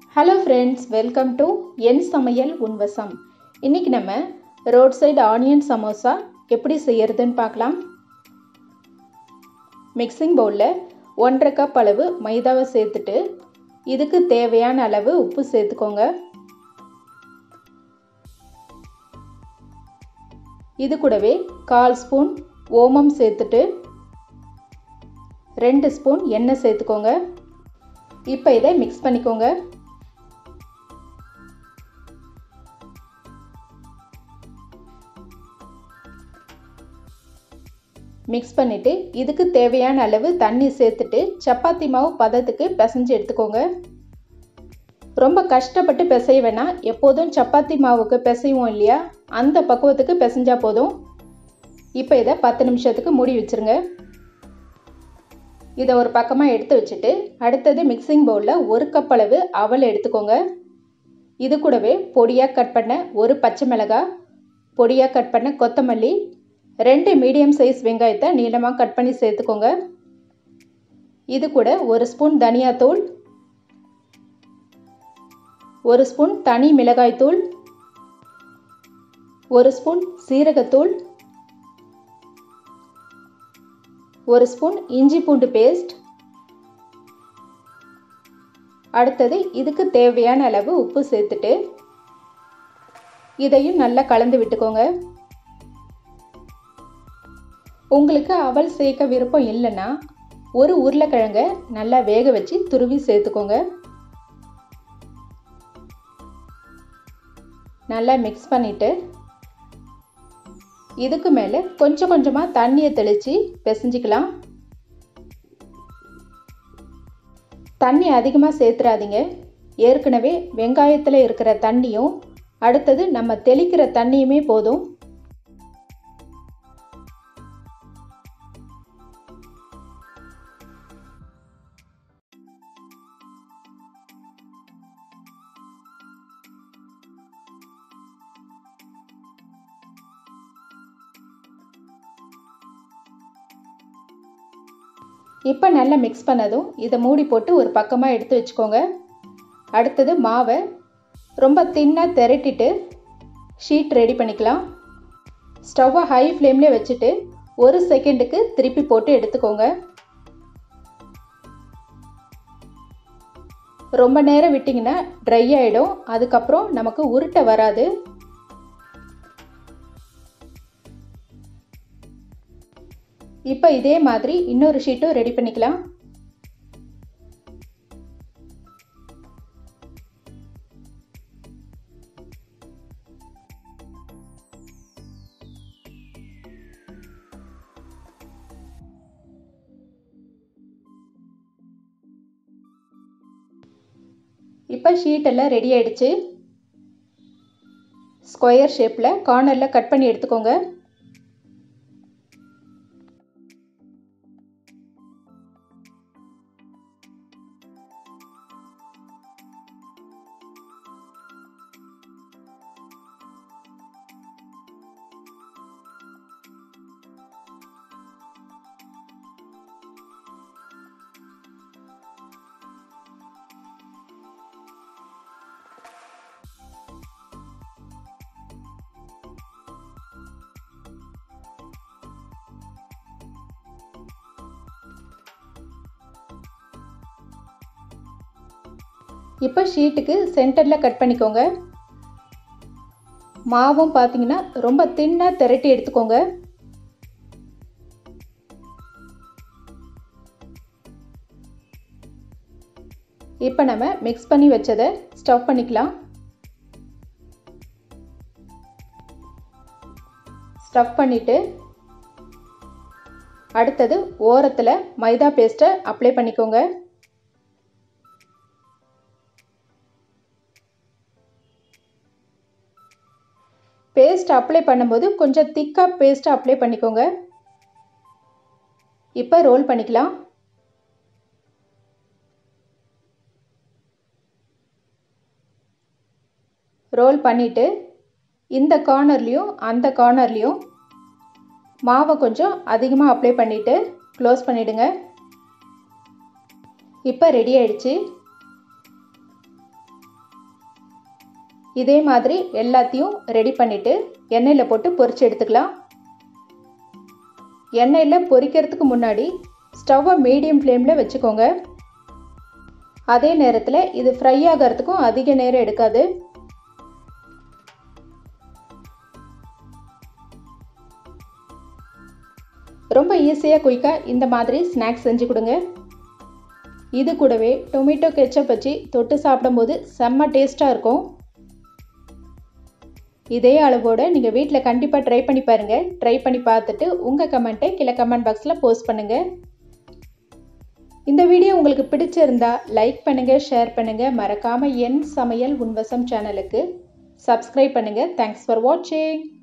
hello friends welcome to என் சமையல் உன்வசம் இன்றைக்கி நம்ம ரோட் சைடு ஆனியன் சமோசா எப்படி செய்யறதுன்னு பார்க்கலாம் மிக்சிங் பவுலில் ஒன்றரை கப் அளவு மைதாவை சேர்த்துட்டு இதுக்கு தேவையான அளவு உப்பு சேர்த்துக்கோங்க இது கூடவே கால் ஸ்பூன் ஓமம் சேர்த்துட்டு ரெண்டு ஸ்பூன் எண்ணெய் சேர்த்துக்கோங்க இப்போ இதை மிக்ஸ் பண்ணிக்கோங்க மிக்ஸ் பண்ணிவிட்டு இதுக்கு தேவையான அளவு தண்ணி சேர்த்துட்டு சப்பாத்தி மாவு பதத்துக்கு பிசைஞ்சு எடுத்துக்கோங்க ரொம்ப கஷ்டப்பட்டு பிசைய வேணாம் எப்போதும் சப்பாத்தி மாவுக்கு பிசைவோம் இல்லையா அந்த பக்குவத்துக்கு பிசைஞ்சா போதும் இப்போ இதை பத்து நிமிஷத்துக்கு மூடி வச்சுருங்க இதை ஒரு பக்கமாக எடுத்து வச்சுட்டு அடுத்தது மிக்சிங் பவுலில் ஒரு கப் அளவு அவல் எடுத்துக்கோங்க இது கூடவே பொடியாக கட் பண்ண ஒரு பச்சை மிளகாய் பொடியாக கட் பண்ண கொத்தமல்லி ரெண்டு மீடியம் சைஸ் வெங்காயத்தை நீளமாக கட் பண்ணி சேர்த்துக்கோங்க இது கூட ஒரு ஸ்பூன் தனியாத்தூள் ஒரு ஸ்பூன் தனி மிளகாய்த்தூள் ஒரு ஸ்பூன் சீரகத்தூள் ஒரு ஸ்பூன் இஞ்சி பூண்டு பேஸ்ட் அடுத்தது இதுக்கு தேவையான அளவு உப்பு சேர்த்துட்டு இதையும் நல்லா கலந்து விட்டுக்கோங்க உங்களுக்கு அவல் சேர்க்க விருப்பம் இல்லைன்னா ஒரு உருளைக்கிழங்க நல்லா வேக வச்சு துருவி சேர்த்துக்கோங்க நல்லா மிக்ஸ் பண்ணிவிட்டு இதுக்கு மேலே கொஞ்சம் கொஞ்சமாக தண்ணியை தெளித்து பிசைஞ்சிக்கலாம் தண்ணி அதிகமாக சேர்த்துறாதீங்க ஏற்கனவே வெங்காயத்தில் இருக்கிற தண்ணியும் அடுத்தது நம்ம தெளிக்கிற தண்ணியுமே போதும் இப்போ நல்லா மிக்ஸ் பண்ணதும் இதை மூடி போட்டு ஒரு பக்கமாக எடுத்து வச்சுக்கோங்க அடுத்தது மாவை ரொம்ப தின்னாக திரட்டிட்டு ஷீட் ரெடி பண்ணிக்கலாம் ஸ்டவ்வை ஹை ஃப்ளேம்லேயே வச்சுட்டு ஒரு செகண்டுக்கு திருப்பி போட்டு எடுத்துக்கோங்க ரொம்ப நேரம் விட்டிங்கன்னா ட்ரை ஆகிடும் அதுக்கப்புறம் நமக்கு உருட்டை வராது இப்போ இதே மாதிரி இன்னொரு ஷீட்டும் ரெடி பண்ணிக்கலாம் இப்போ ஷீட் எல்லாம் ரெடி ஆயிடுச்சு ஸ்கொயர் ஷேப்பில் கார்னரில் கட் பண்ணி எடுத்துக்கோங்க இப்போ ஷீட்டுக்கு சென்டரில் கட் பண்ணிக்கோங்க மாவும் பார்த்தீங்கன்னா ரொம்ப தின்னாக திரட்டி எடுத்துக்கோங்க இப்போ நம்ம மிக்ஸ் பண்ணி வச்சதை ஸ்டவ் பண்ணிக்கலாம் ஸ்டவ் பண்ணிவிட்டு அடுத்தது ஓரத்தில் மைதா பேஸ்ட்டை அப்ளை பண்ணிக்கோங்க பேஸ்ட் அப்ளை பண்ணும்போது கொஞ்சம் திக்காக பேஸ்ட்டை அப்ளை பண்ணிக்கோங்க இப்போ ரோல் பண்ணிக்கலாம் ரோல் பண்ணிவிட்டு இந்த கார்னர்லேயும் அந்த கார்னர்லேயும் மாவை கொஞ்சம் அதிகமாக அப்ளை பண்ணிவிட்டு க்ளோஸ் பண்ணிவிடுங்க இப்போ ரெடி ஆயிடுச்சு இதே மாதிரி எல்லாத்தையும் ரெடி பண்ணிவிட்டு எண்ணெயில் போட்டு பொரிச்சு எடுத்துக்கலாம் எண்ணெயில் பொரிக்கிறதுக்கு முன்னாடி ஸ்டவ்வை மீடியம் ஃப்ளேமில் வச்சுக்கோங்க அதே நேரத்தில் இது ஃப்ரை ஆகிறதுக்கும் அதிக நேரம் எடுக்காது ரொம்ப ஈஸியாக குயிக்காக இந்த மாதிரி ஸ்நாக்ஸ் செஞ்சு கொடுங்க இது கூடவே டொமேட்டோ கெச்சப் வச்சு தொட்டு சாப்பிடும்போது செம்ம டேஸ்ட்டாக இருக்கும் இதே அளவோடு நீங்கள் வீட்டில் கண்டிப்பாக ட்ரை பண்ணி பாருங்கள் ட்ரை பண்ணி பார்த்துட்டு உங்கள் கமெண்ட்டை கீழே கமெண்ட் பாக்ஸில் போஸ்ட் பண்ணுங்கள் இந்த வீடியோ உங்களுக்கு பிடிச்சிருந்தா லைக் பண்ணுங்கள் ஷேர் பண்ணுங்கள் மறக்காமல் என் சமையல் உன்வசம் சேனலுக்கு சப்ஸ்கிரைப் பண்ணுங்கள் தேங்க்ஸ் ஃபார் வாட்சிங்